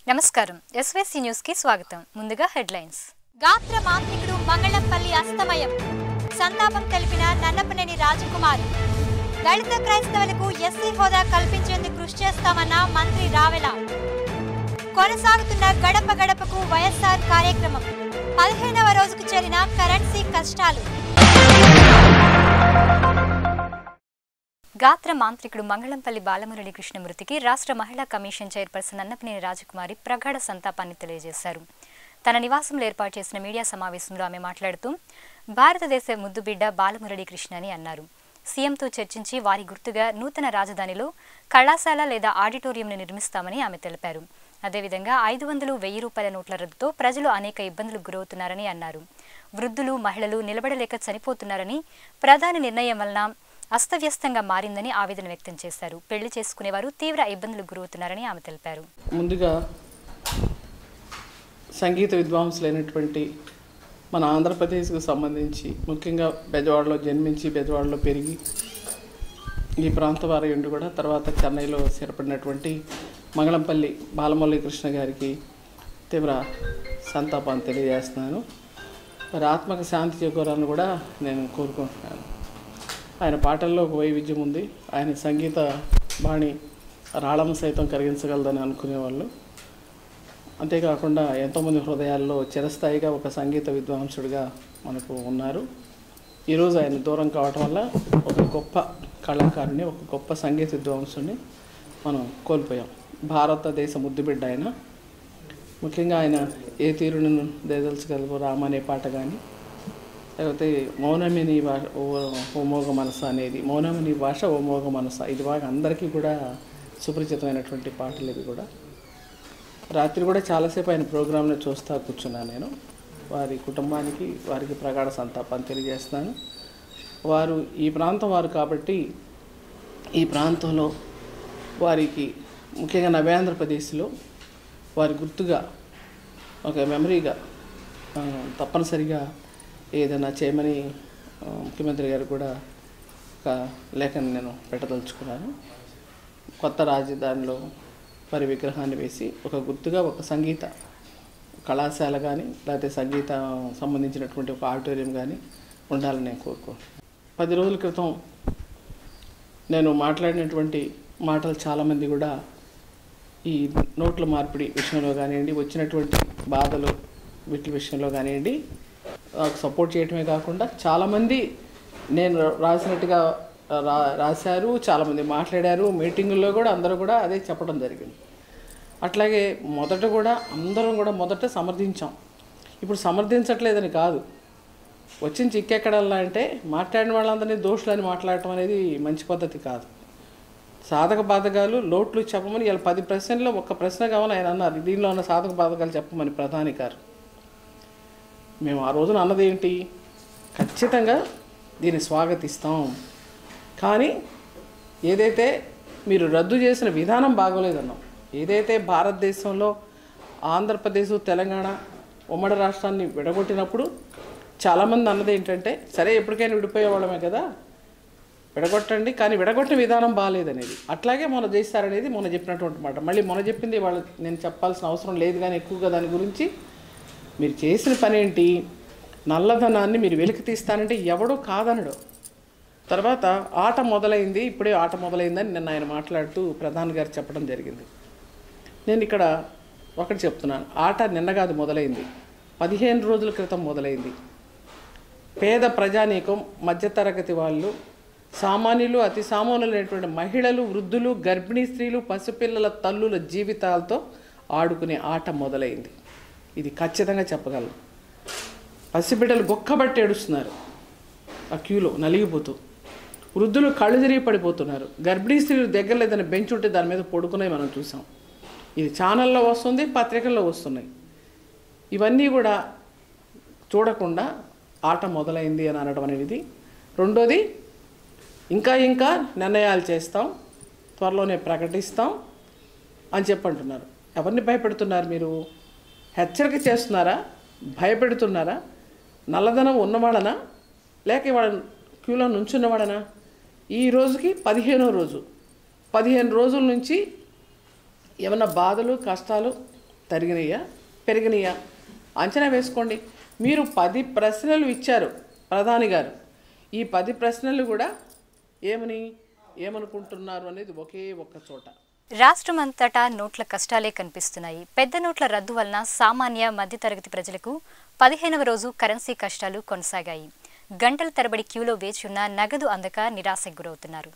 నమస్కారం SYC news కి స్వాగతం ముందుగా హెడ్లైన్స్ గాత్ర మాంత్రికుడు మంగళంపల్లి అస్తమయం సంతాపం తెలిపిన నన్నపనేని రాజకుమార్ దళిత క్రైస్తవులకు ఎస్సీ హోదా కల్పించేందుకు కృషి చేస్తామన్న మంత్రి రావెల కొనసాగుతున్న గడప గడపకు వైఎస్ఆర్ కార్యక్రమం పదిహేనవ రోజుకు చేరిన కరెన్సీ కష్టాలు గాత్ర మాంత్రికుడు మంగళంపల్లి బాలమురళి కృష్ణ మృతికి రాష్ట్ర మహిళా కమిషన్ చైర్పర్సన్ అన్నపనేని రాజకుమారి ప్రగాఢ సంతాపాన్ని తెలియజేశారు తన నివాసంలో ఏర్పాటు చేసిన మీడియా సమావేశంలో ఆమె మాట్లాడుతూ భారతదేశ ముద్దుబిడ్డ బాలమురళి కృష్ణ అని అన్నారు సీఎంతో చర్చించి వారి గుర్తుగా నూతన రాజధానిలో కళాశాల లేదా ఆడిటోరియంను నిర్మిస్తామని ఆమె తెలిపారు అదేవిధంగా ఐదు వందలు వెయ్యి రూపాయల నోట్ల రద్దుతో ప్రజలు అనేక ఇబ్బందులకు గురవుతున్నారని అన్నారు వృద్ధులు మహిళలు నిలబడలేక చనిపోతున్నారని ప్రధాని నిర్ణయం వలన అస్తవ్యస్తంగా మారిందని ఆవేదన వ్యక్తం చేశారు పెళ్లి చేసుకునేవారు తీవ్ర ఇబ్బందులకు గురవుతున్నారని ఆమె తెలిపారు ముందుగా సంగీత విద్వాంసులైనటువంటి మన ఆంధ్రప్రదేశ్కు సంబంధించి ముఖ్యంగా బెజవాడలో జన్మించి బెజవాడలో పెరిగి ఈ ప్రాంత వారి ఉండి కూడా తర్వాత చెన్నైలో స్థిరపడినటువంటి మంగళంపల్లి బాలమురళీ కృష్ణ గారికి తీవ్ర సంతాపాన్ని తెలియజేస్తున్నాను మరి ఆత్మక శాంతి చేకూరాలని కూడా నేను కోరుకుంటున్నాను ఆయన పాటల్లో ఒక వైవిధ్యం ఉంది ఆయన సంగీత బాణి రాళం సైతం కరిగించగలదని అనుకునేవాళ్ళు అంతేకాకుండా ఎంతోమంది హృదయాల్లో చిరస్థాయిగా ఒక సంగీత విద్వాంసుడిగా మనకు ఉన్నారు ఈరోజు ఆయన దూరం కావటం వల్ల ఒక గొప్ప కళాకారుని ఒక గొప్ప సంగీత విద్వాంసుని మనం కోల్పోయాం భారతదేశ ముద్దుబిడ్డ ఆయన ముఖ్యంగా ఆయన ఏ తీరును దేదలుచగలవు రామ అనే పాట కానీ లేకపోతే మౌనమిని భాష ఓ- ఓమోగ మనస అనేది మౌనమిని భాష ఓమోగ మనస ఇది బాగా అందరికీ కూడా సుపరిచితమైనటువంటి పాటలు ఇవి కూడా రాత్రి కూడా చాలాసేపు ఆయన ప్రోగ్రాంలో చూస్తా కూర్చున్నాను నేను వారి కుటుంబానికి వారికి ప్రగాఢ సంతాపాన్ని తెలియజేస్తున్నాను వారు ఈ ప్రాంతం వారు కాబట్టి ఈ ప్రాంతంలో వారికి ముఖ్యంగా నవ్యాంధ్రప్రదేశ్లో వారి గుర్తుగా ఒక మెమరీగా ఆ, తప్పనిసరిగా ఏదైనా చేయమని ఆ, ముఖ్యమంత్రి గారు కూడా ఒక లేఖను నేను పెట్టదలుచుకున్నాను కొత్త రాజధానిలో వారి విగ్రహాన్ని వేసి ఒక గుర్తుగా ఒక సంగీత కళాశాల కానీ లేకపోతే సంగీత సంబంధించినటువంటి ఒక ఆడిటోరియం కానీ ఉండాలని నేను కోరుకుంటున్నాను పది రోజుల క్రితం నేను మాట్లాడినటువంటి మాటలు చాలామంది కూడా ఈ నోట్ల మార్పిడి విషయంలో కానివ్వండి వచ్చినటువంటి బాధలు వీటి విషయంలో కానివ్వండి నాకు సపోర్ట్ చేయటమే కాకుండా చాలామంది నేను రాసినట్టుగా రా రాశారు చాలామంది మాట్లాడారు మీటింగుల్లో కూడా అందరూ కూడా అదే చెప్పడం జరిగింది అట్లాగే మొదట కూడా అందరం కూడా మొదట సమర్థించాం ఇప్పుడు సమర్థించట్లేదని కాదు వచ్చిన చిక్కెక్కడల్లా అంటే మాట్లాడిన వాళ్ళందరినీ దోషులని మాట్లాడటం అనేది మంచి పద్ధతి కాదు సాధక బాధకాలు లోట్లు చెప్పమని ఇలా పది ప్రశ్నల్లో ఒక ప్రశ్న కావాలి ఆయన అన్నారు దీనిలో ఉన్న సాధక బాధకాలు చెప్పమని ప్రధాని గారు మేము ఆ రోజున అన్నది ఏంటి ఖచ్చితంగా దీన్ని స్వాగతిస్తాం కానీ ఏదైతే మీరు రద్దు చేసిన విధానం బాగోలేదన్నాం ఏదైతే భారతదేశంలో ఆంధ్రప్రదేశ్ తెలంగాణ ఉమ్మడి రాష్ట్రాన్ని విడగొట్టినప్పుడు చాలామంది అన్నది ఏంటంటే సరే ఎప్పటికైనా విడిపోయేవాళ్ళమే కదా విడగొట్టండి కానీ విడగొట్టిన విధానం బాగాలేదనేది అట్లాగే మొన్న చేస్తారనేది మొన్న చెప్పినటువంటి మాట మళ్ళీ మొన్న చెప్పింది వాళ్ళు నేను చెప్పాల్సిన అవసరం లేదు కానీ ఎక్కువగా దాని గురించి మీరు చేసిన పని ఏంటి నల్లధనాన్ని మీరు వెలికి తీస్తానంటే ఎవడో కాదనడు తర్వాత ఆట మొదలైంది ఇప్పుడే ఆట మొదలైందని నిన్న ఆయన మాట్లాడుతూ ప్రధాని గారు చెప్పడం జరిగింది నేను ఇక్కడ ఒకటి చెప్తున్నాను ఆట నిన్న కాదు మొదలైంది పదిహేను రోజుల క్రితం మొదలైంది పేద ప్రజానీకం మధ్యతరగతి వాళ్ళు సామాన్యులు అతి సామాన్యులైనటువంటి మహిళలు వృద్ధులు గర్భిణీ స్త్రీలు పసిపిల్లల తల్లుల జీవితాలతో ఆడుకునే ఆట మొదలైంది ఇది ఖచ్చితంగా చెప్పగలను పసిబిడ్డలు గొక్కబట్టి ఏడుస్తున్నారు ఆ క్యూలో నలిగిపోతూ వృద్ధులు కళ్ళు తిరిగి పడిపోతున్నారు గర్భిణీ స్త్రీలు దగ్గర లేదని బెంచ్ ఉంటే దాని మీద పడుకునే మనం చూసాం ఇది ఛానల్లో వస్తుంది పత్రికల్లో వస్తున్నాయి ఇవన్నీ కూడా చూడకుండా ఆట మొదలైంది అని అనడం అనేది రెండోది ఇంకా ఇంకా నిర్ణయాలు చేస్తాం త్వరలోనే ప్రకటిస్తాం అని చెప్పంటున్నారు ఎవరిని భయపెడుతున్నారు మీరు హెచ్చరిక చేస్తున్నారా భయపెడుతున్నారా నల్లధనం ఉన్నవాడనా లేక ఇవాళ క్యూలో నుంచున్నవాడనా ఈ రోజుకి పదిహేనో రోజు పదిహేను రోజుల నుంచి ఏమన్నా బాధలు కష్టాలు తరిగినయా పెరిగినయా అంచనా వేసుకోండి మీరు పది ప్రశ్నలు ఇచ్చారు ప్రధాని గారు ఈ పది ప్రశ్నలు కూడా ఏమని ఏమనుకుంటున్నారు అనేది ఒకే ఒక్క చోట రాష్ట్రమంతటా నోట్ల కష్టాలే కనిపిస్తున్నాయి పెద్ద నోట్ల రద్దు వలన సామాన్య మధ్యతరగతి ప్రజలకు పదిహేనవ రోజు కరెన్సీ కష్టాలు కొనసాగాయి గంటల తరబడి క్యూలో వేచి ఉన్న నగదు అందక నిరాశకు గురవుతున్నారు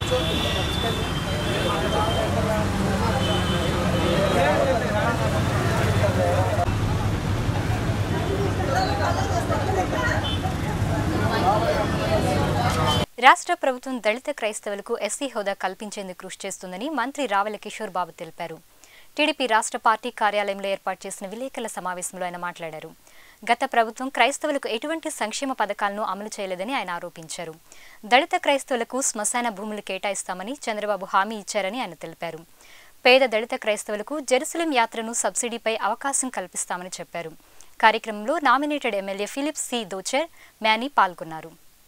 రాష్ట్ర ప్రభుత్వం దళిత క్రైస్తవులకు ఎస్సీ హోదా కల్పించేందుకు కృషి చేస్తుందని మంత్రి రావెల కిషోర్ బాబు తెలిపారు టీడీపీ రాష్ట్ర పార్టీ కార్యాలయంలో ఏర్పాటు చేసిన విలేకరుల సమావేశంలో ఆయన మాట్లాడారు గత ప్రభుత్వం క్రైస్తవులకు ఎటువంటి సంక్షేమ పథకాలను అమలు చేయలేదని ఆయన ఆరోపించారు దళిత క్రైస్తవులకు శ్మశాన భూములు కేటాయిస్తామని చంద్రబాబు హామీ ఇచ్చారని ఆయన తెలిపారు పేద దళిత క్రైస్తవులకు జెరూసలేం యాత్రను సబ్సిడీపై అవకాశం కల్పిస్తామని చెప్పారు కార్యక్రమంలో nominated MLA Philip C Tocher Manny పాల్గొన్నారు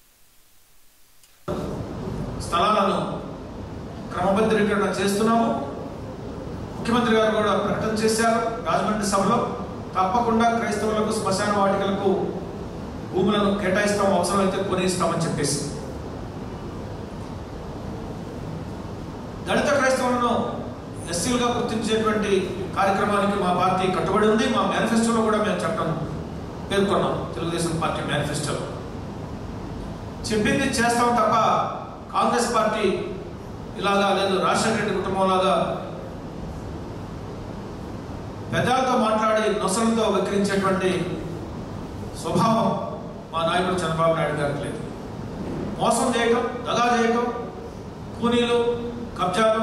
స్థలాలను క్రమబద్ధీకరణ చేస్తున్నాము ముఖ్యమంత్రి గారు కూడా ప్రకటన చేశారు రాజమండ్రి సభలో తప్పకుండా క్రైస్తవులకు శ్మశాన వాటికలకు భూములను కేటాయిస్తాం అవసరమైతే కొనిస్తామని చెప్పేసి దళిత క్రైస్తవులను ఎస్సీలుగా గుర్తించేటువంటి కార్యక్రమానికి మా పార్టీ కట్టుబడి ఉంది మా మేనిఫెస్టోలో కూడా మేము చట్టం పేర్కొన్నాం తెలుగుదేశం పార్టీ మేనిఫెస్టోలో చెప్పింది చేస్తాం తప్ప కాంగ్రెస్ పార్టీ ఇలాగా లేదు రాజశేఖర రెడ్డి కుటుంబం లాగా పెద్దలతో మాట్లాడి నొసలతో విక్రించేటువంటి స్వభావం మా నాయకుడు చంద్రబాబు నాయుడు గారికి లేదు మోసం చేయటం దగా చేయటం కూనీలు కబ్జాలు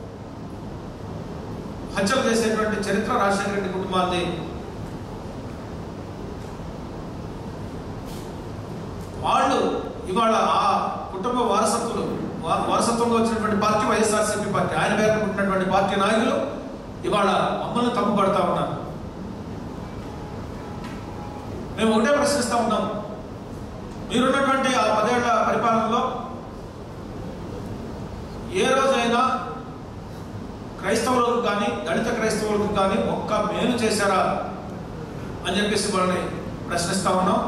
హత్యలు చేసేటువంటి చరిత్ర రాజశేఖర రెడ్డి కుటుంబాన్ని వాళ్ళు ఇవాళ ఆ కుటుంబ వారసత్వులు వా- వారసత్వంగా వచ్చినటువంటి పార్టీ వైఎస్ఆర్సీపీ పార్టీ ఆయన పేరు పుట్టినటువంటి పార్టీ నాయకులు ఇవాళ మమ్మల్ని తప్పుపడతా ఉన్నారు మేము ఒకటే ప్రశ్నిస్తా ఉన్నాం మీరున్నటువంటి ఆ పదేళ్ల పరిపాలనలో ఏ రోజైనా క్రైస్తవులకు కానీ దళిత క్రైస్తవులకు కానీ ఒక్క మేలు చేశారా అని చెప్పేసి వాళ్ళని ప్రశ్నిస్తా ఉన్నాం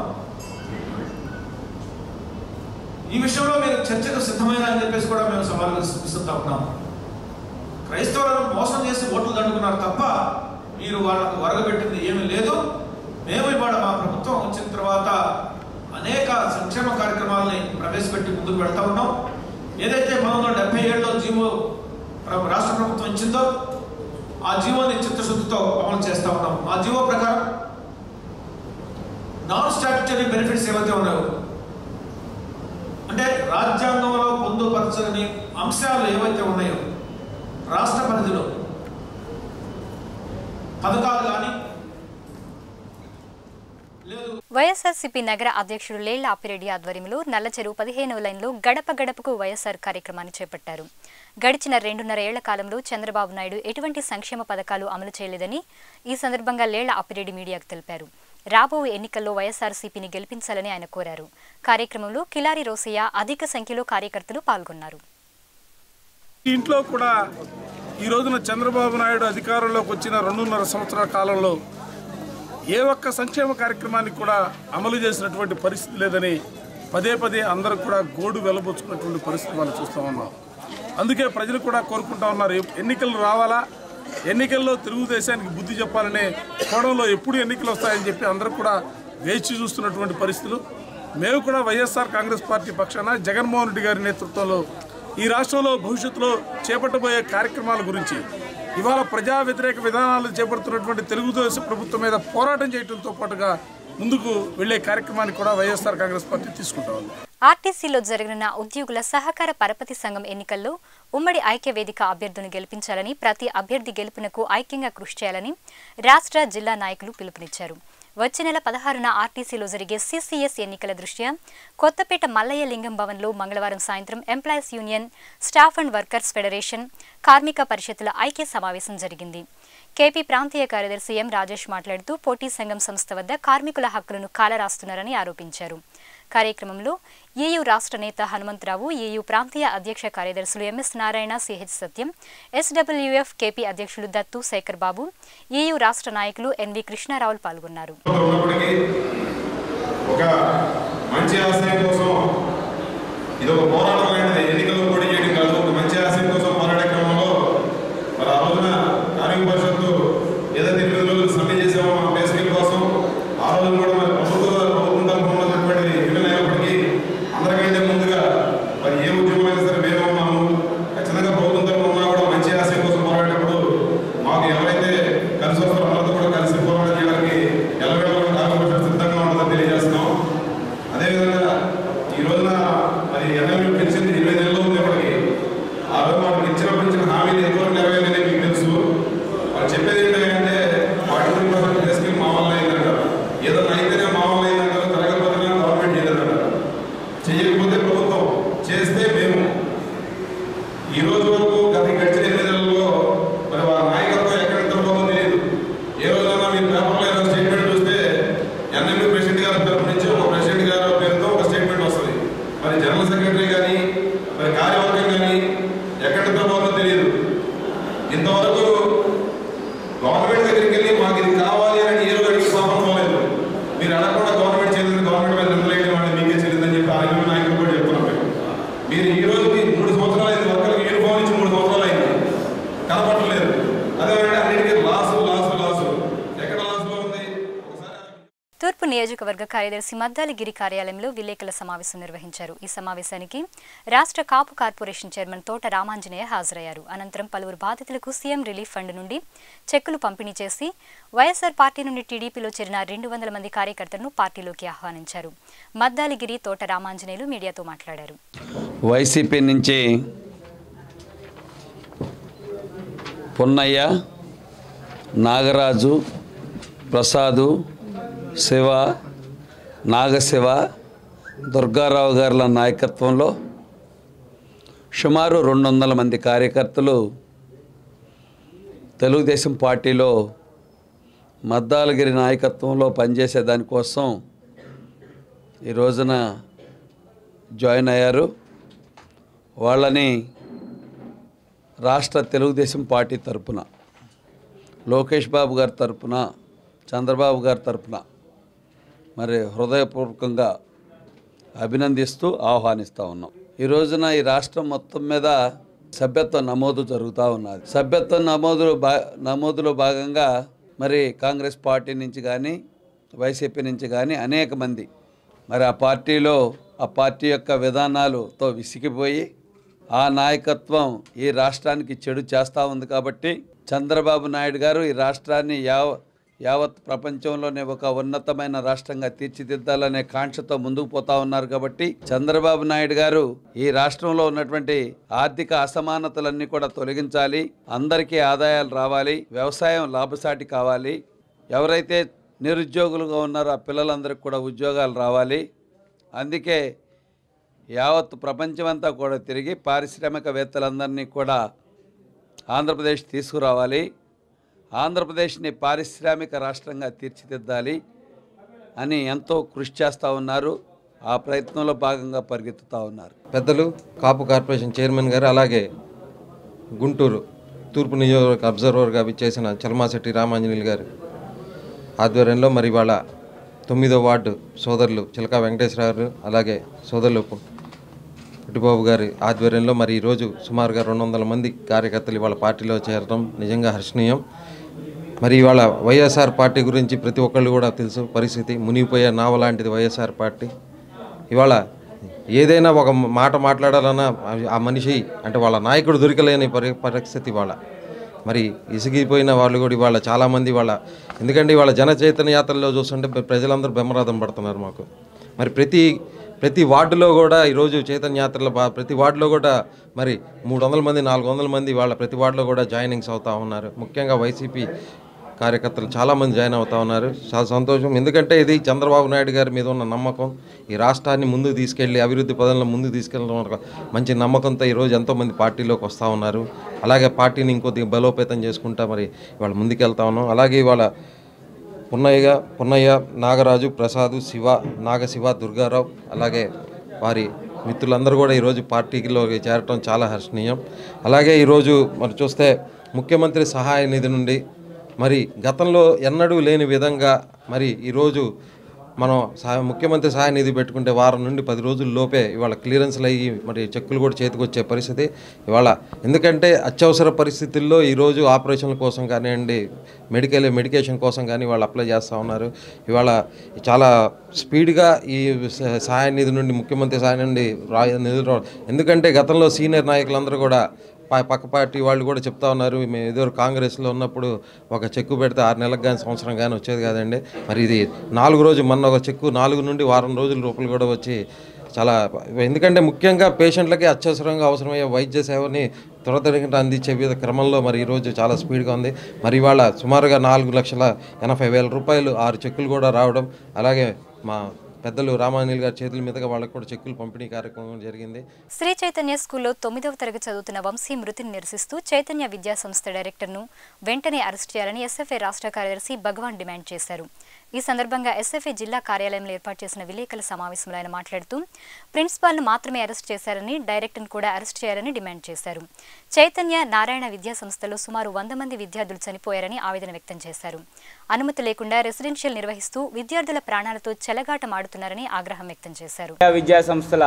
ఈ విషయంలో మీరు చర్చకు సిద్ధమైన అని చెప్పేసి కూడా మేము సవాలు విసురుతా ఉన్నాం క్రైస్తవులను మోసం చేసి ఓట్లు దండుకున్నారు తప్ప మీరు వాళ్ళకు వరగబెట్టింది ఏమీ లేదు మేము ఇవాళ మా ప్రభుత్వం వచ్చిన తర్వాత అనేక సంక్షేమ కార్యక్రమాలని ప్రవేశపెట్టి ముందుకు వెళ్తా ఉన్నాం ఏదైతే పంతొమ్మిది వందల డెబ్బై ఏడులో జీవో ప్ర- రాష్ట్ర ప్రభుత్వం ఇచ్చిందో ఆ జీవోని చిత్తశుద్ధితో అమలు చేస్తా ఉన్నాం ఆ జీవో ప్రకారం నాన్ స్టాట్యుటరీ బెనిఫిట్స్ ఏవైతే ఉన్నాయో అంటే రాజ్యాంగంలో పొందుపరచని అంశాలు ఏవైతే ఉన్నాయో రాష్ట్ర పరిధిలో పథకాలు కానీ లేదు వైఎస్ఆర్సీపీ నగర అధ్యక్షుడు లేళ్ల ఆపిరెడ్డి ఆధ్వర్యంలో నల్లచెరువు పదిహేనవ లైన్లో గడప గడపకు వైఎస్ఆర్ కార్యక్రమాన్ని చేపట్టారు గడిచిన రెండున్నర ఏళ్ల కాలంలో చంద్రబాబు నాయుడు ఎటువంటి సంక్షేమ పథకాలు అమలు చేయలేదని ఈ సందర్భంగా లేళ్ల ఆపిరెడ్డి మీడియాకు తెలిపారు రాబోయే ఎన్నికల్లో వైఎస్ఆర్సీపీని గెలిపించాలని ఆయన కోరారు కార్యక్రమంలో కిలారి రోసయ్య అధిక సంఖ్యలో కార్యకర్తలు పాల్గొన్నారు ఇంట్లో కూడా ఈ రోజున చంద్రబాబు నాయుడు అధికారంలోకి వచ్చిన రెండున్నర సంవత్సరాల కాలంలో ఏ ఒక్క సంక్షేమ కార్యక్రమాన్ని కూడా అమలు చేసినటువంటి పరిస్థితి లేదని పదే పదే అందరూ కూడా గోడు వెలబుచ్చుకున్నటువంటి పరిస్థితి మనం చూస్తూ ఉన్నాం అందుకే ప్రజలు కూడా కోరుకుంటా ఉన్నారు ఎన్నికలు రావాలా ఎన్నికల్లో తెలుగుదేశానికి బుద్ధి చెప్పాలనే కోణంలో ఎప్పుడు ఎన్నికలు వస్తాయని చెప్పి అందరూ కూడా వేచి చూస్తున్నటువంటి పరిస్థితులు మేము కూడా వైఎస్ఆర్ కాంగ్రెస్ పార్టీ పక్షాన జగన్మోహన్ రెడ్డి గారి నేతృత్వంలో ఈ రాష్ట్రంలో భవిష్యత్తులో చేపట్టబోయే కార్యక్రమాల గురించి ఇవాళ ప్రజా వ్యతిరేక విధానాలు చేపడుతున్నటువంటి తెలుగుదేశం ప్రభుత్వం మీద పోరాటం చేయడంతో పాటుగా ముందుకు వెళ్లే కార్యక్రమాన్ని కూడా వైఎస్ఆర్ కాంగ్రెస్ పార్టీ తీసుకుంటా ఉంది ఆర్టీసీలో జరగనున్న ఉద్యోగుల సహకార పరపతి సంఘం ఎన్నికల్లో ఉమ్మడి ఐక్య వేదిక అభ్యర్థులను గెలిపించాలని ప్రతి అభ్యర్థి గెలుపునకు ఐక్యంగా కృషి చేయాలని రాష్ట్ర జిల్లా నాయకులు పిలుపునిచ్చారు వచ్చే నెల పదహారున ఆర్టీసీలో జరిగే సీసీఎస్ ఎన్నికల దృష్ట్యా కొత్తపేట మల్లయ్య లింగం భవన్లో మంగళవారం సాయంత్రం employees union staff and workers federation కార్మిక పరిషత్తుల ఐక్య సమావేశం జరిగింది కేపీ ప్రాంతీయ కార్యదర్శి ఎం రాజేష్ మాట్లాడుతూ పోటీ సంఘం సంస్థ వద్ద కార్మికుల హక్కులను కాలరాస్తున్నారని ఆరోపించారు కార్యక్రమంలో ఏయూ రాష్ట్ర నేత హనుమంతరావు ఏయూ ప్రాంతీయ అధ్యక్ష కార్యదర్శులు MS Narayana CH Satyam SWF KP అధ్యక్షులు దత్తు శేఖర్ బాబు ఏయూ రాష్ట్ర నాయకులు ఎన్వి కృష్ణారావులు పాల్గొన్నారు ఉన్నప్పటికీ ఒక మంచి ఆశయం కోసం ఇది ఒక పోరాటం లాంటిది ఎన్నికల్లో పోటీ చేయడం కాదు ఒక మంచి ఆశయం కోసం పోరాడే క్రమంలో మరి ఆ రోజున కార్మిక పరిషత్తు ఏదైతే ఎనిమిది రోజులు సమ్మె చేసామో మా పే స్కేల్ కోసం ఆ రోజు కూడా మరి ప్రభుత్వ ప్రభుత్వం తరఫున ఉన్నటువంటి యూనియన్ అయినప్పటికీ అందరికంటే ముందుగా మరి ఏ ఉద్యమం అయినా సరే మేము ఉన్నాము ఖచ్చితంగా ప్రభుత్వం తరఫున ఉన్నా కూడా మంచి ఆశయం కోసం పోరాడేటప్పుడు మాకు ఎవరైతే కలిసి వస్తారో అందరితో కూడా కలిసి పోరాటం చేయడానికి ఎల్లవేళ కార్మిక పరిషత్ సిద్ధంగా ఉంటుందని తెలియజేస్తున్నాం అదేవిధంగా ఈ రోజున మరి ఎన్ఎల్ఏ పెంచింది ఇరవై నెలలు ఉంది ఇప్పటికి ఆ రోజు మనకి ఇచ్చినప్పుడు ఇచ్చిన హామీలు ఎక్కువ నెరవేరని మీకు తెలుసు వాళ్ళు చెప్పేది ఏంటంటే ఫార్టీ త్రీ పర్సెంట్ బేసికల్ మా వల్ల అయిందంటారు ఏదైనా అయితేనే మా వల్ల అయిందంటారు జరగకపోతేనే గవర్నమెంట్ చేయలేదంటారు చేయకపోతే ప్రభుత్వం చేస్తే మేము ఈ రోజు వరకు గత గడిచిన ఎనిమిది నెలల్లో మరి వాళ్ళ నాయకత్వం ఎక్కడ పోతుందో తెలియదు ఏ రోజైనా మీరు పేపర్లో ఏదైనా స్టేట్మెంట్ చూస్తే ఎన్ఎంఈ ప్రెసిడెంట్ గారి తరపు నుంచి ఒక ప్రెసిడెంట్ గారి పేరుతో ఒక స్టేట్మెంట్ వస్తుంది మరి జనరల్ సెక్రటరీ కానీ మరి కార్యవర్గం కానీ ఎక్కడ పోతుందో తెలియదు ఇంతవరకు గవర్నమెంట్ దగ్గరికి వెళ్ళి మాకు ఇది కావాలి అని ఏ రోజు అడిగి పాపం పోలేదు మీరు అడగకుండా గవర్నమెంట్ చెల్లింది గవర్నమెంట్ మీద నిందలేయడం అంటే మీకే చెల్లిందని చెప్పి ఆ యూనియన్ నాయకులు కూడా చెప్తున్నాం మేము మీరు ఈ రోజుకి మూడు సంవత్సరాలు అయింది వర్కర్కి యూనిఫామ్ నుంచి మూడు సంవత్సరాలు అయింది కనపడలేదు అదేమంటే అన్నిటికీ లాసు లాసు లాసు ఎక్కడ లాసులో ఉంది ఒకసారి తూర్పు నియోజకవర్గ కార్యదర్శి మద్దాలిగిరి కార్యాలయంలో విలేకరుల సమావేశం నిర్వహించారు ఈ సమావేశానికి రాష్ట్ర కాపు కార్పొరేషన్ చైర్మన్ తోట రామాంజనేయ హాజరయ్యారు అనంతరం పలువురు బాధితులకు సీఎం రిలీఫ్ ఫండ్ నుండి చెక్కులు పంపిణీ చేసి వైఎస్ఆర్ పార్టీ నుండి టీడీపీలో చేరిన రెండు వందల మంది కార్యకర్తలను పార్టీలోకి ఆహ్వానించారు మద్దాలిగిరి తోట రామాంజనేయులు మీడియాతో మాట్లాడారు వైసీపీ నుంచి పున్నయ్య నాగరాజు ప్రసాదు శివ నాగశివ దుర్గారావు గారుల నాయకత్వంలో సుమారు రెండు వందల మంది కార్యకర్తలు తెలుగుదేశం పార్టీలో మద్దాలగిరి నాయకత్వంలో పనిచేసే దానికోసం ఈ రోజున జాయిన్ అయ్యారు వాళ్ళని రాష్ట్ర తెలుగుదేశం పార్టీ తరపున లోకేష్ బాబు గారి తరపున చంద్రబాబు గారి తరపున మరి హృదయపూర్వకంగా అభినందిస్తూ ఆహ్వానిస్తూ ఉన్నాం ఈ రోజున ఈ రాష్ట్రం మొత్తం మీద సభ్యత్వ నమోదు జరుగుతూ ఉన్నది సభ్యత్వ నమోదులో బా నమోదులో భాగంగా మరి కాంగ్రెస్ పార్టీ నుంచి కానీ వైసీపీ నుంచి కానీ అనేక మంది మరి ఆ పార్టీలో ఆ పార్టీ యొక్క విధానాలతో విసిగిపోయి ఆ నాయకత్వం ఈ రాష్ట్రానికి చెడు చేస్తూ ఉంది కాబట్టి చంద్రబాబు నాయుడు గారు ఈ రాష్ట్రాన్ని యావ యావత్ ప్రపంచంలోనే ఒక ఉన్నతమైన రాష్ట్రంగా తీర్చిదిద్దాలనే కాంక్షతో ముందుకు పోతా ఉన్నారు కాబట్టి చంద్రబాబు నాయుడు గారు ఈ రాష్ట్రంలో ఉన్నటువంటి ఆర్థిక అసమానతలన్నీ కూడా తొలగించాలి అందరికీ ఆదాయాలు రావాలి వ్యవసాయం లాభసాటి కావాలి ఎవరైతే నిరుద్యోగులుగా ఉన్నారో ఆ పిల్లలందరికీ కూడా ఉద్యోగాలు రావాలి అందుకే యావత్ ప్రపంచమంతా కూడా తిరిగి పారిశ్రామికవేత్తలందరినీ కూడా ఆంధ్రప్రదేశ్ తీసుకురావాలి ఆంధ్రప్రదేశ్ని పారిశ్రామిక రాష్ట్రంగా తీర్చిదిద్దాలి అని ఎంతో కృషి చేస్తూ ఉన్నారు ఆ ప్రయత్నంలో భాగంగా పరిగెత్తుతూ ఉన్నారు పెద్దలు కాపు కార్పొరేషన్ చైర్మన్ గారు అలాగే గుంటూరు తూర్పు నియోజకవర్గ అబ్జర్వర్గా విచ్చేసిన చలమాశెట్టి రామాంజనేయులు గారు ఆధ్వర్యంలో మరి వాళ్ళ తొమ్మిదో వార్డు సోదరులు చిలకా వెంకటేశ్వరరావు అలాగే సోదరులు పు- పుట్టిబాబు గారి ఆధ్వర్యంలో మరి ఈరోజు సుమారుగా రెండు వందల మంది కార్యకర్తలు ఇవాళ పార్టీలో చేరడం నిజంగా హర్షణీయం మరి ఇవాళ వైఎస్ఆర్ పార్టీ గురించి ప్రతి ఒక్కళ్ళు కూడా తెలుసు పరిస్థితి మునిగిపోయే నావ లాంటిది వైఎస్ఆర్ పార్టీ ఇవాళ ఏదైనా ఒక మాట మాట్లాడాలన్నా ఆ మనిషి అంటే వాళ్ళ నాయకుడు దొరకలేని పరి పరిస్థితి ఇవాళ మరి ఇసిగిపోయిన వాళ్ళు కూడా ఇవాళ చాలామంది వాళ్ళ ఎందుకంటే ఇవాళ జన చైతన్య యాత్రలో చూస్తుంటే ప్ర- ప్రజలందరూ బ్రహ్మరథం పడుతున్నారు మాకు మరి ప్రతి ప్రతి వార్డులో కూడా ఈరోజు చైతన్య యాత్రలో బా ప్రతి వార్డులో కూడా మరి మూడు వందల మంది నాలుగు వందల మంది వాళ్ళ ప్రతి వార్డులో కూడా జాయినింగ్స్ అవుతా ఉన్నారు ముఖ్యంగా వైసీపీ కార్యకర్తలు చాలామంది జాయిన్ అవుతా ఉన్నారు చాలా సంతోషం ఎందుకంటే ఇది చంద్రబాబు నాయుడు గారి మీద ఉన్న నమ్మకం ఈ రాష్ట్రాన్ని ముందుకు తీసుకెళ్ళి అభివృద్ధి పదంలో ముందుకు తీసుకెళ్ళడం ఒక మంచి నమ్మకంతో ఈరోజు ఎంతోమంది పార్టీలోకి వస్తూ ఉన్నారు అలాగే పార్టీని ఇంకొద్దిగా బలోపేతం చేసుకుంటా మరి ఇవాళ ముందుకెళ్తా ఉన్నాం అలాగే ఇవాళ పున్నయ్య పున్నయ్య నాగరాజు ప్రసాదు శివ నాగశివ దుర్గారావు అలాగే వారి మిత్రులందరూ కూడా ఈరోజు పార్టీలో చేరటం చాలా హర్షణీయం అలాగే ఈరోజు మరి చూస్తే ముఖ్యమంత్రి సహాయ నిధి నుండి మరి గతంలో ఎన్నడూ లేని విధంగా మరి ఈరోజు మనం సహాయ ముఖ్యమంత్రి సహాయ నిధి పెట్టుకుంటే వారం నుండి పది రోజుల లోపే ఇవాళ క్లియరెన్స్లు అయ్యి మరి చెక్కులు కూడా చేతికి వచ్చే పరిస్థితి ఇవాళ ఎందుకంటే అత్యవసర పరిస్థితుల్లో ఈరోజు ఆపరేషన్ల కోసం కానివ్వండి మెడికల్ మెడికేషన్ కోసం కానీ వాళ్ళు అప్లై చేస్తూ ఉన్నారు ఇవాళ చాలా స్పీడ్గా ఈ స- సహాయ నిధి నుండి ముఖ్యమంత్రి సహాయ నుండి రా నిధులు రావడం ఎందుకంటే గతంలో సీనియర్ నాయకులందరూ కూడా పా- పక్క పార్టీ వాళ్ళు కూడా చెప్తా ఉన్నారు మేము ఏదో కాంగ్రెస్లో ఉన్నప్పుడు ఒక చెక్కు పెడితే ఆరు నెలలకు కానీ సంవత్సరం కానీ వచ్చేది కాదండి మరి ఇది నాలుగు రోజు మొన్న ఒక చెక్కు నాలుగు నుండి వారం రోజుల రూపాయలు కూడా వచ్చి చాలా ఎందుకంటే ముఖ్యంగా పేషెంట్లకి అత్యవసరంగా అవసరమయ్యే వైద్య సేవని త్వరతరంగా అందించే విధ క్రమంలో మరి ఈరోజు చాలా స్పీడ్గా ఉంది మరి ఇవాళ సుమారుగా నాలుగు లక్షల ఎనభై వేల రూపాయలు ఆరు చెక్కులు కూడా రావడం అలాగే మా పెద్దలు రామానీల్ గారి చేతుల మీదుగా వాళ్ళకు కూడా చెక్కులు పంపిణీ కార్యక్రమం జరిగింది శ్రీ చైతన్య స్కూల్లో తొమ్మిదవ తరగతి చదువుతున్న వంశీ మృతిని నిరసిస్తూ చైతన్య విద్యా సంస్థ డైరెక్టర్ను వెంటనే అరెస్ట్ చేయాలని ఎస్ఎఫ్ఐ రాష్ట్ర కార్యదర్శి భగవాన్ డిమాండ్ చేశారు ఈ సందర్భంగా ఎస్ఎఫ్ఐ జిల్లా కార్యాలయంలో ఏర్పాటు చేసిన విలేకరుల సమావేశంలో ఆయన మాట్లాడుతూ ప్రిన్సిపాల్ను మాత్రమే అరెస్ట్ చేశారని డైరెక్టర్ను కూడా అరెస్ట్ చేయాలని డిమాండ్ చేశారు చైతన్య నారాయణ విద్యా సంస్థలో సుమారు వంద మంది విద్యార్థులు చనిపోయారని ఆవేదన వ్యక్తం చేశారు అనుమతి లేకుండా రెసిడెన్షియల్ నిర్వహిస్తూ విద్యార్థుల ప్రాణాలతో చెలగాటమాడుతున్నారని ఆగ్రహం వ్యక్తం చేశారు విద్యా విద్యా సంస్థల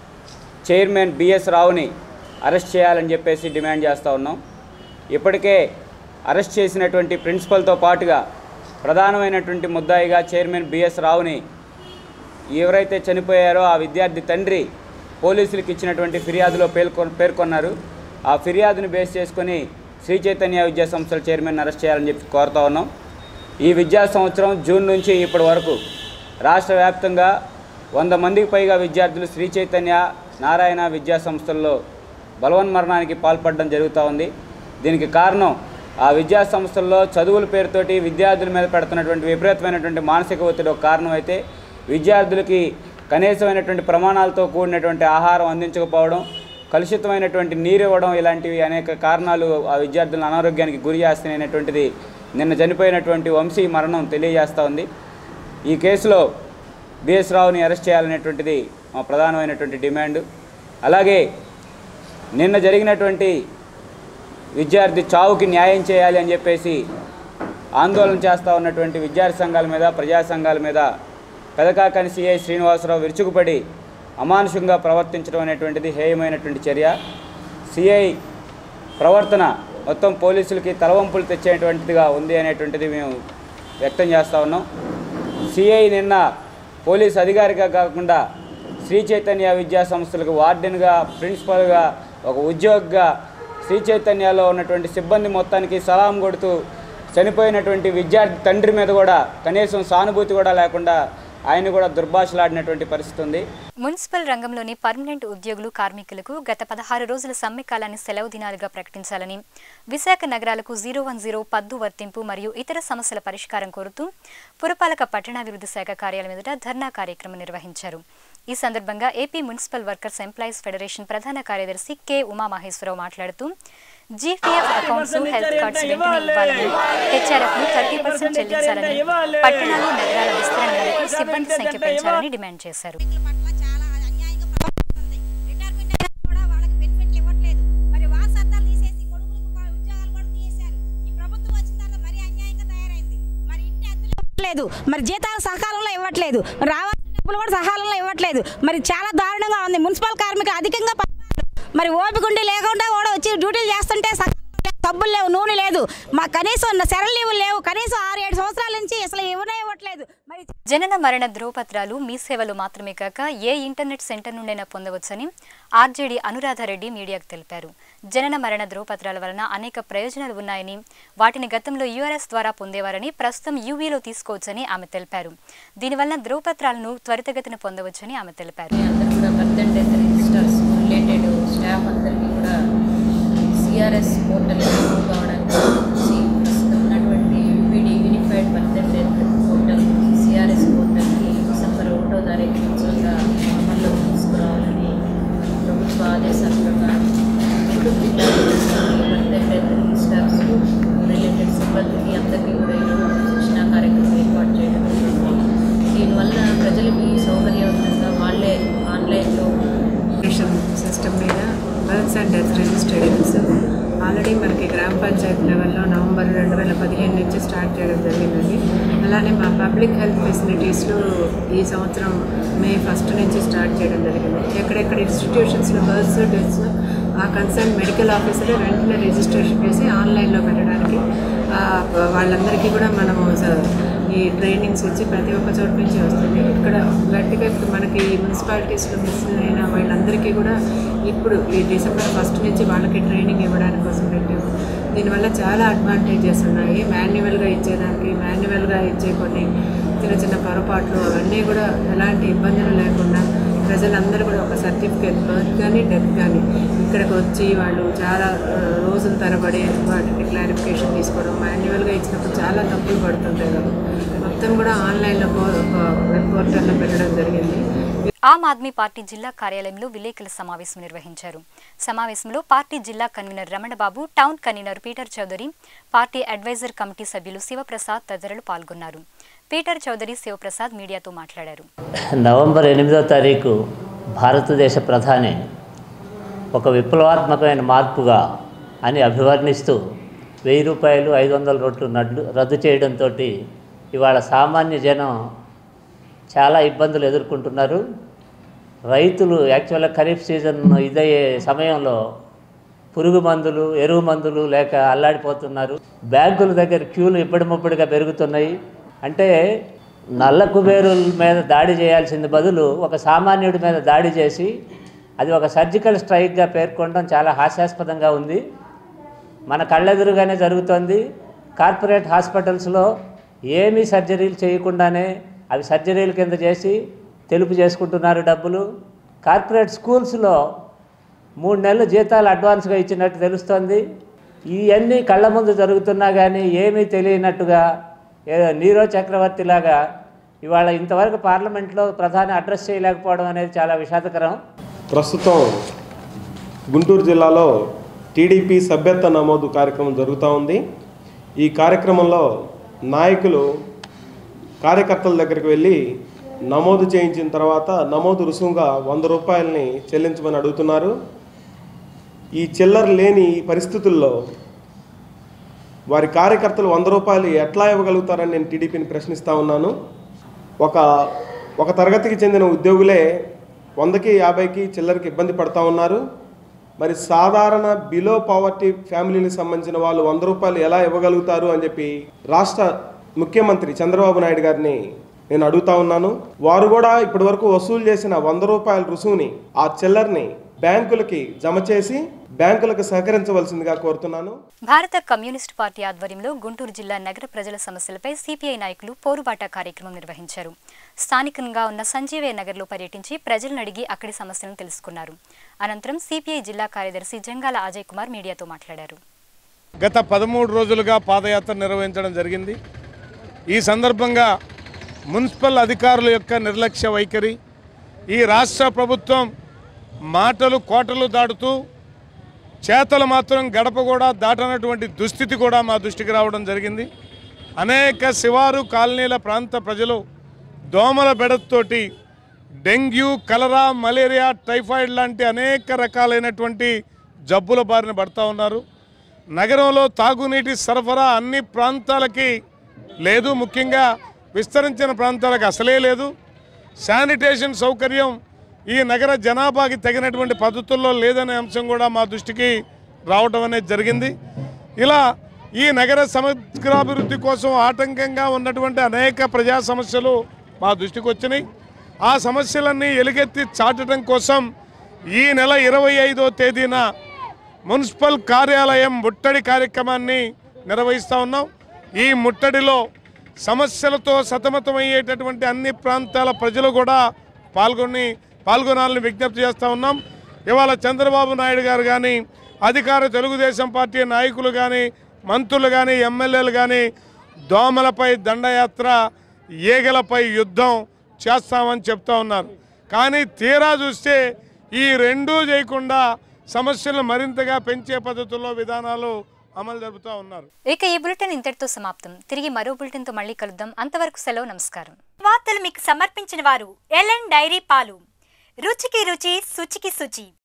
చైర్మన్ బిఎస్ రావుని అరెస్ట్ చేయాలని చెప్పేసి డిమాండ్ చేస్తూ ఉన్నాం ఇప్పటికే అరెస్ట్ చేసినటువంటి ప్రిన్సిపల్తో పాటుగా ప్రధానమైనటువంటి ముద్దాయిగా చైర్మన్ బిఎస్ రావుని ఎవరైతే చనిపోయారో ఆ విద్యార్థి తండ్రి పోలీసులకు ఇచ్చినటువంటి ఫిర్యాదులో పేర్కొ పేర్కొన్నారు ఆ ఫిర్యాదును బేస్ చేసుకొని శ్రీ చైతన్య విద్యా సంస్థల చైర్మన్ అరెస్ట్ చేయాలని చెప్పి కోరుతా ఉన్నాం ఈ విద్యా సంవత్సరం జూన్ నుంచి ఇప్పటి వరకు రాష్ట్ర వ్యాప్తంగా వంద మందికి పైగా విద్యార్థులు శ్రీ చైతన్య నారాయణ విద్యా సంస్థల్లో బలవన్మరణానికి పాల్పడడం జరుగుతూ ఉంది దీనికి కారణం ఆ విద్యా సంస్థల్లో చదువుల పేరుతోటి విద్యార్థుల మీద పెడుతున్నటువంటి విపరీతమైనటువంటి మానసిక ఒత్తిడి ఒక కారణం అయితే విద్యార్థులకి కనీసమైనటువంటి ప్రమాణాలతో కూడినటువంటి ఆహారం అందించకపోవడం కలుషితమైనటువంటి నీరు ఇవ్వడం ఇలాంటివి అనేక కారణాలు ఆ విద్యార్థులను అనారోగ్యానికి గురి చేస్తున్నాయనేటువంటిది నిన్న చనిపోయినటువంటి వంశీ మరణం తెలియజేస్తూ ఉంది ఈ కేసులో బిఎస్ రావుని అరెస్ట్ చేయాలనేటువంటిది మా ప్రధానమైనటువంటి డిమాండ్ అలాగే నిన్న జరిగినటువంటి విద్యార్థి చావుకి న్యాయం చేయాలి అని చెప్పేసి ఆందోళన చేస్తూ ఉన్నటువంటి విద్యార్థి సంఘాల మీద ప్రజా సంఘాల మీద పెదకాకని సిఐ శ్రీనివాసరావు విరుచుకుపడి అమానుషంగా ప్రవర్తించడం అనేటువంటిది హేయమైనటువంటి చర్య సిఐ ప్రవర్తన మొత్తం పోలీసులకి తలవంపులు తెచ్చేటువంటిదిగా ఉంది అనేటువంటిది మేము వ్యక్తం చేస్తూ ఉన్నాం సిఐ నిన్న పోలీస్ అధికారిగా కాకుండా శ్రీ చైతన్య విద్యా సంస్థలకు వార్డెన్గా ప్రిన్సిపల్గా ఒక ఉద్యోగిగా శ్రీ చైతన్యలో ఉన్నటువంటి సిబ్బంది మొత్తానికి సలాం కొడుతూ చనిపోయినటువంటి విద్యార్థి తండ్రి మీద కూడా కనీసం సానుభూతి కూడా లేకుండా ఆయన కూడా దుర్భాషలాడినటువంటి పరిస్థితి ఉంది మున్సిపల్ రంగంలోని పర్మనెంట్ ఉద్యోగులు కార్మికులకు గత పదహారు రోజుల సమ్మె కాలాన్ని సెలవు దినాలుగా ప్రకటించాలని విశాఖ నగరాలకు జీరో వన్ జీరో పద్దు వర్తింపు మరియు ఇతర సమస్యల పరిష్కారం కోరుతూ పురపాలక పట్టణాభివృద్ధి శాఖ కార్యాలయం ఎదుట ధర్నా కార్యక్రమం నిర్వహించారు ఈ సందర్భంగా AP municipal workers employees federation ప్రధాన కార్యదర్శి కె ఉమామహేశ్వరరావు మాట్లాడుతూ జీపీఎఫ్ అకౌంట్స్ హెల్త్ కార్డ్స్ వెంటనే ఇవ్వాలని హెచ్ఆర్ఎఫ్ ను థర్టీ పర్సెంట్ చెల్లించాలని పట్టణాలు నగరాల విస్తరణ మేరకు సిబ్బంది సంఖ్య పెంచాలని డిమాండ్ చేశారు పట్ల చాలా అన్యాయంగా ప్రవర్తిస్తుంది రిటైర్మెంట్ అయినా కూడా వాళ్ళకి బెనిఫిట్లు ఇవ్వట్లేదు మరి వారసత్వాలు తీసేసి కొడుకులకు కూడా ఉద్యోగాలు కూడా తీసేశారు ఈ ప్రభుత్వం వచ్చిన తర్వాత మరీ అన్యాయంగా తయారైంది మరి ఇంటి అద్దెలు ఇవ్వట్లేదు మరి జీతాలు సకాలంలో ఇవ్వట్లేదు రావాల్సిన డబ్బులు కూడా సకాలంలో ఇవ్వట్లేదు మరి చాలా దారుణంగా ఉంది మున్సిపల్ కార్మికులు అధికంగా ప- మరి ఓపిక ఉండి లేకుండా కూడా వచ్చి డ్యూటీలు చేస్తుంటే సకాలంలో సబ్బులు లేవు నూనె లేదు మా కనీసం సెరల్ లీవులు లేవు కనీసం ఆరు ఏడు సంవత్సరాల నుంచి అసలు ఇవ్వనే ఇవ్వట్లేదు మరి జనన మరణ ధ్రువపత్రాలు మీ సేవలు మాత్రమే కాక ఏ ఇంటర్నెట్ సెంటర్ నుండైనా పొందవచ్చని ఆర్జేడీ అనురాధారెడ్డి మీడియాకు తెలిపారు జనన మరణ ధ్రువపత్రాల వలన అనేక ప్రయోజనాలు ఉన్నాయని వాటిని గతంలో యూఆర్ఎస్ ద్వారా పొందేవారని ప్రస్తుతం యూవీలో తీసుకోవచ్చని ఆమె తెలిపారు దీనివల్ల ధ్రువపత్రాలను త్వరితగతిన పొందవచ్చని ఆమె తెలిపారు అందరూ కూడా birth and death registers related staff అందరికీ కూడా సిఆర్ఎస్ పోర్టల్ మూవ్ కావడానికి వచ్చి ప్రస్తుతం ఉన్నటువంటి UPD unified birth and death portal CRS పోర్టల్కి డిసెంబర్ ఒకటో తారీఖు నుంచి ఇంకా అమల్లో తీసుకురావాలని ప్రభుత్వ ఆదేశాల ప్రకారం గుంటూరు జిల్లాలో birth and death registers related సిబ్బందికి అందరికీ కూడా ఈరోజు శిక్షణ కార్యక్రమం ఏర్పాటు ఇన్ఫర్మేషన్ సిస్టమ్ మీద births and death registrations already మనకి గ్రామ పంచాయతీ లెవెల్లో నవంబర్ రెండు వేల పదిహేను నుంచి స్టార్ట్ చేయడం జరిగిందండి అలానే మా పబ్లిక్ హెల్త్ ఫెసిలిటీస్లో ఈ సంవత్సరం మే ఫస్ట్ నుంచి స్టార్ట్ చేయడం జరిగింది ఎక్కడెక్కడ ఇన్స్టిట్యూషన్స్లో బర్త్స్ డెత్స్ ఆ కన్సర్న్ మెడికల్ ఆఫీసర్ వెంటనే రిజిస్ట్రేషన్ చేసి ఆన్లైన్లో పెట్టడానికి ఆ, వాళ్ళందరికీ కూడా మనము స- ఈ ట్రైనింగ్స్ ఇచ్చి ప్రతి ఒక్క చోటు నుంచి వస్తుంది ఇక్కడ గట్టిగా ఇప్పుడు మనకి మున్సిపాలిటీస్లో మిస్ అయిన వాళ్ళందరికీ కూడా ఇప్పుడు ఈ డిసెంబర్ ఫస్ట్ నుంచి వాళ్ళకి ట్రైనింగ్ ఇవ్వడానికి కోసం పెట్టాము దీనివల్ల చాలా అడ్వాంటేజెస్ ఉన్నాయి మాన్యువల్గా ఇచ్చేదానికి మాన్యువల్గా ఇచ్చే కొన్ని చిన్న చిన్న పొరపాట్లు అవన్నీ కూడా ఎలాంటి ఇబ్బందులు లేకుండా ప్రజలందరూ కూడా ఒక సర్టిఫికేట్ బర్త్ కానీ డెత్ కానీ ఇక్కడికి వచ్చి వాళ్ళు చాలా ఆ, రోజుల తరబడి వాటిని క్లారిఫికేషన్ తీసుకోవడం మాన్యువల్గా ఇచ్చినప్పుడు చాలా తప్పులు పడుతుంటాయి కదా మొత్తం కూడా ఆన్లైన్లో వెబ్ పోర్టల్లో పెట్టడం జరిగింది ఆమ్ ఆద్మీ పార్టీ జిల్లా కార్యాలయంలో విలేకరుల సమావేశం నిర్వహించారు సమావేశంలో పార్టీ జిల్లా convener Ramanababu town convener Peter Chowdary party adviser committee సభ్యులు శివప్రసాద్ తదితరులు పాల్గొన్నారు పీటర్ చౌదరి శివప్రసాద్ మీడియాతో మాట్లాడారు నవంబర్ ఎనిమిదో తారీఖు భారతదేశ ప్రధాని ఒక విప్లవాత్మకమైన మార్పుగా అని అభివర్ణిస్తూ వెయ్యి రూపాయలు ఐదు వందల రోడ్లు నడ్లు రద్దు చేయడంతో ఇవాళ సామాన్య జనం చాలా ఇబ్బందులు ఎదుర్కొంటున్నారు రైతులు యాక్చువల్గా ఖరీఫ్ సీజన్ ఇదయ్యే సమయంలో పురుగు మందులు ఎరువు మందులు లేక అల్లాడిపోతున్నారు బ్యాంకుల దగ్గర క్యూలు ఇప్పటిముప్పటిగా పెరుగుతున్నాయి అంటే నల్ల కుబేరుల మీద దాడి చేయాల్సింది బదులు ఒక సామాన్యుడి మీద దాడి చేసి అది ఒక సర్జికల్ స్ట్రైక్గా పేర్కొనడం చాలా హాస్యాస్పదంగా ఉంది మన కళ్ళెదురుగానే జరుగుతోంది కార్పొరేట్ హాస్పిటల్స్లో ఏమీ సర్జరీలు చేయకుండానే అవి సర్జరీల కింద చేసి తెలుపు చేసుకుంటున్నారు డబ్బులు కార్పొరేట్ స్కూల్స్లో మూడు నెలలు జీతాలు అడ్వాన్స్గా ఇచ్చినట్టు తెలుస్తోంది ఇవన్నీ కళ్ళ ముందు జరుగుతున్నా కానీ ఏమీ తెలియనట్టుగా ఏ- నీరో చక్రవర్తిలాగా ఇవాళ ఇంతవరకు పార్లమెంట్లో ప్రధాని అడ్రస్ చేయలేకపోవడం అనేది చాలా విషాదకరం ప్రస్తుతం గుంటూరు జిల్లాలో టీడీపీ సభ్యత్వ నమోదు కార్యక్రమం జరుగుతూ ఉంది ఈ కార్యక్రమంలో నాయకులు కార్యకర్తల దగ్గరికి వెళ్ళి నమోదు చేయించిన తర్వాత నమోదు రుసుముగా వంద రూపాయలని చెల్లించమని అడుగుతున్నారు ఈ చిల్లర లేని ఈ పరిస్థితుల్లో వారి కార్యకర్తలు వంద రూపాయలు ఎట్లా ఇవ్వగలుగుతారని నేను టీడీపీని ప్రశ్నిస్తూ ఉన్నాను ఒక ఒక తరగతికి చెందిన ఉద్యోగులే వందకి యాభైకి చిల్లరకి ఇబ్బంది పడతా ఉన్నారు మరి సాధారణ బిలో పావర్టీ ఫ్యామిలీలకు సంబంధించిన వాళ్ళు వంద రూపాయలు ఎలా ఇవ్వగలుగుతారు అని చెప్పి రాష్ట్ర ముఖ్యమంత్రి చంద్రబాబు నాయుడు గారిని నేను అడుగుతా ఉన్నాను వారు కూడా ఇప్పటివరకు వసూలు చేసిన వంద రూపాయల రుసుముని ఆ చిల్లర్ని బ్యాంకులకి జమ చేసి బ్యాంకులకు సహకరించవలసిందిగా కోరుతున్నాను భారత కమ్యూనిస్టు పార్టీ ఆధ్వర్యంలో గుంటూరు జిల్లా నగర ప్రజల సమస్యలపై సిపిఐ నాయకులు పోరుబాట కార్యక్రమం నిర్వహించారు స్థానికంగా ఉన్న సంజీవయ్య నగర్లో పర్యటించి ప్రజలను అడిగి అక్కడి సమస్యలను తెలుసుకున్నారు అనంతరం సిపిఐ జిల్లా కార్యదర్శి జంగాల అజయ్ కుమార్ మీడియాతో మాట్లాడారు గత పదమూడు రోజులుగా పాదయాత్ర నిర్వహించడం జరిగింది ఈ సందర్భంగా మున్సిపల్ అధికారుల యొక్క నిర్లక్ష్య వైఖరి ఈ రాష్ట్ర ప్రభుత్వం మాటలు కోటలు దాటుతూ చేతలు మాత్రం గడప కూడా దాటనటువంటి దుస్థితి కూడా మా దృష్టికి రావడం జరిగింది అనేక శివారు కాలనీల ప్రాంత ప్రజలు దోమల బెడతతోటి డెంగ్యూ కలరా మలేరియా టైఫాయిడ్ లాంటి అనేక రకాలైనటువంటి జబ్బుల బారిన పడతా ఉన్నారు నగరంలో తాగునీటి సరఫరా అన్ని ప్రాంతాలకి లేదు ముఖ్యంగా విస్తరించిన ప్రాంతాలకు అసలే లేదు శానిటేషన్ సౌకర్యం ఈ నగర జనాభాకి తగినటువంటి పద్ధతుల్లో లేదనే అంశం కూడా మా దృష్టికి రావడం అనేది జరిగింది ఇలా ఈ నగర సమగ్రాభివృద్ధి కోసం ఆటంకంగా ఉన్నటువంటి అనేక ప్రజా సమస్యలు మా దృష్టికి వచ్చినాయి ఆ సమస్యలన్నీ ఎలుగెత్తి చాటడం కోసం ఈ నెల ఇరవై ఐదో తేదీన మున్సిపల్ కార్యాలయం ముట్టడి కార్యక్రమాన్ని నిర్వహిస్తూ ఉన్నాం ఈ ముట్టడిలో సమస్యలతో సతమతమయ్యేటటువంటి అన్ని ప్రాంతాల ప్రజలు కూడా పాల్గొని పాల్గొనాలని విజ్ఞప్తి చేస్తూ ఉన్నాం ఇవాళ చంద్రబాబు నాయుడు గారు కానీ అధికార తెలుగుదేశం పార్టీ నాయకులు కానీ మంత్రులు కానీ ఎమ్మెల్యేలు కానీ దోమలపై దండయాత్ర ఈగలపై యుద్ధం చేస్తామని చెప్తా ఉన్నారు కానీ తీరా చూస్తే ఈ రెండూ చేయకుండా సమస్యలను మరింతగా పెంచే పద్ధతుల్లో విధానాలు అమలు జరుపుతూ ఉన్నారు ఇక ఈ బులెటిన్ ఇంతటితో సమాప్తం తిరిగి మరో బులెటిన్తో మళ్ళీ కలుద్దాం అంతవరకు సెలవు నమస్కారం వార్తలు మీకు సమర్పించిన వారు ఎల్ఎన్ డైరీ పాలు రుచికి రుచి శుచికి శుచి